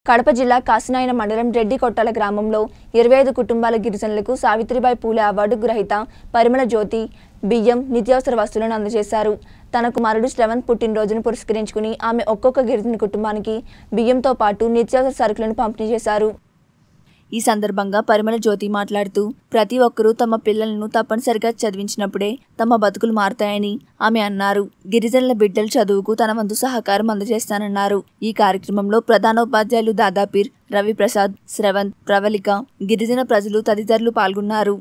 కడప జిల్లా కాసినాయన మండలం రెడ్డి కొట్టాల గ్రామంలో ఇరవై ఐదు కుటుంబాల గిరిజనులకు సావిత్రిబాయి పూలే అవార్డు గ్రహీత పరిమళ జ్యోతి బియ్యం నిత్యావసర వస్తువులను అందజేశారు తన కుమారుడు శ్రవంత్ పుట్టినరోజును పురస్కరించుకుని ఆమె ఒక్కొక్క గిరిజన కుటుంబానికి బియ్యంతో పాటు నిత్యావసర సరుకులను పంపిణీ చేశారు ఈ సందర్భంగా పరిమళ జ్యోతి మాట్లాడుతూ ప్రతి ఒక్కరూ తమ పిల్లలను తప్పనిసరిగా చదివించినప్పుడే తమ బతుకులు మారుతాయని ఆమె అన్నారు గిరిజనుల బిడ్డల చదువుకు తన వంతు సహకారం అందజేస్తానన్నారు ఈ కార్యక్రమంలో ప్రధానోపాధ్యాయులు దాదాపీర్ రవిప్రసాద్ శ్రవంత్ ప్రవళిక గిరిజన ప్రజలు తదితరులు పాల్గొన్నారు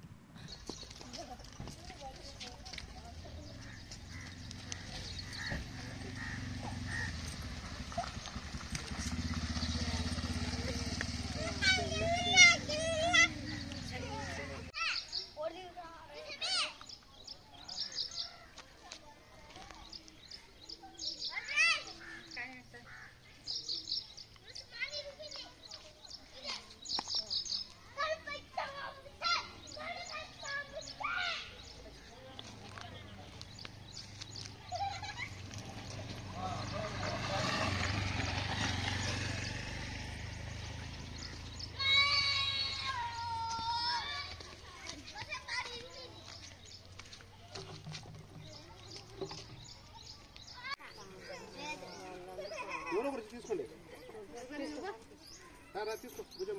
ఎవరో ఒకటి తీసుకోండి రా, రా, తీసుకో భుజమ్మ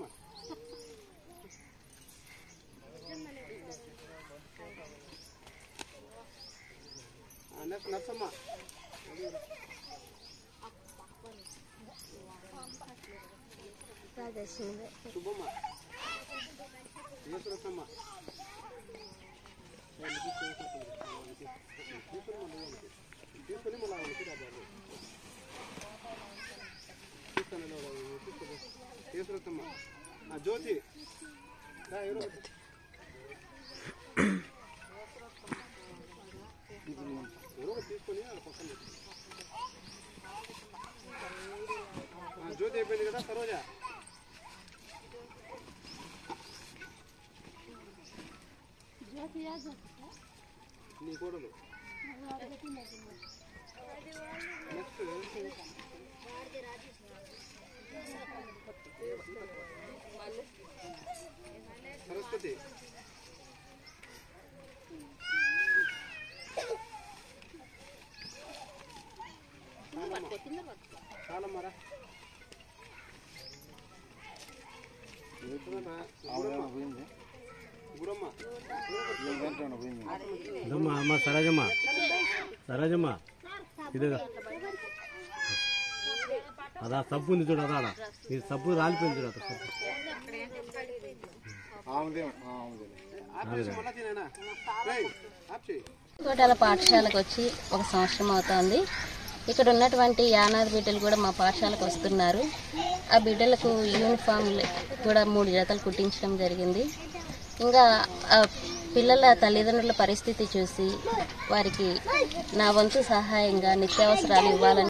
ఆ, నెక్స్ట్ నర్సమ్మ సుబ్బమ్మ ఈశ్వరసమ్మ తీసుకొని మళ్ళీ వాళ్ళకి రాబాబు తీసుకొత్తమ్మ ఆ జ్యోతి రా, ఎవరో ఒకటి. ఎవరో ఒకటి తీసుకొని ఆ పక్కన పెట్టు. ఆ, జ్యోతి అయిపోయింది కదా సరోజ నీ కోడలు నెక్స్ట్ సరస్వతి చాలమ్మరా గురమ్మ ఇదమ్మా అమ్మ సరోజమ్మ సరోజమ్మ ఇదిగా అదా సబ్బు ఉంది చూడు అదాడ ఈ సబ్బు రాలిపోయింది చూడు అక్కడ సబ్బు ఆపేసి మళ్ళా తినేనా రేయ్, ఆప్ చేయి కోటాల పాఠశాలకు వచ్చి ఒక సంవత్సరం అవుతోంది ఇక్కడ ఉన్నటువంటి యానాది బిడ్డలు కూడా మా పాఠశాలకు వస్తున్నారు ఆ బిడ్డలకు యూనిఫామ్లు కూడా మూడు జతలు కుట్టించడం జరిగింది ఇంకా ఆ పిల్లల తల్లిదండ్రుల పరిస్థితి చూసి వారికి నా వంతు సహాయంగా నిత్యావసరాలు ఇవ్వాలని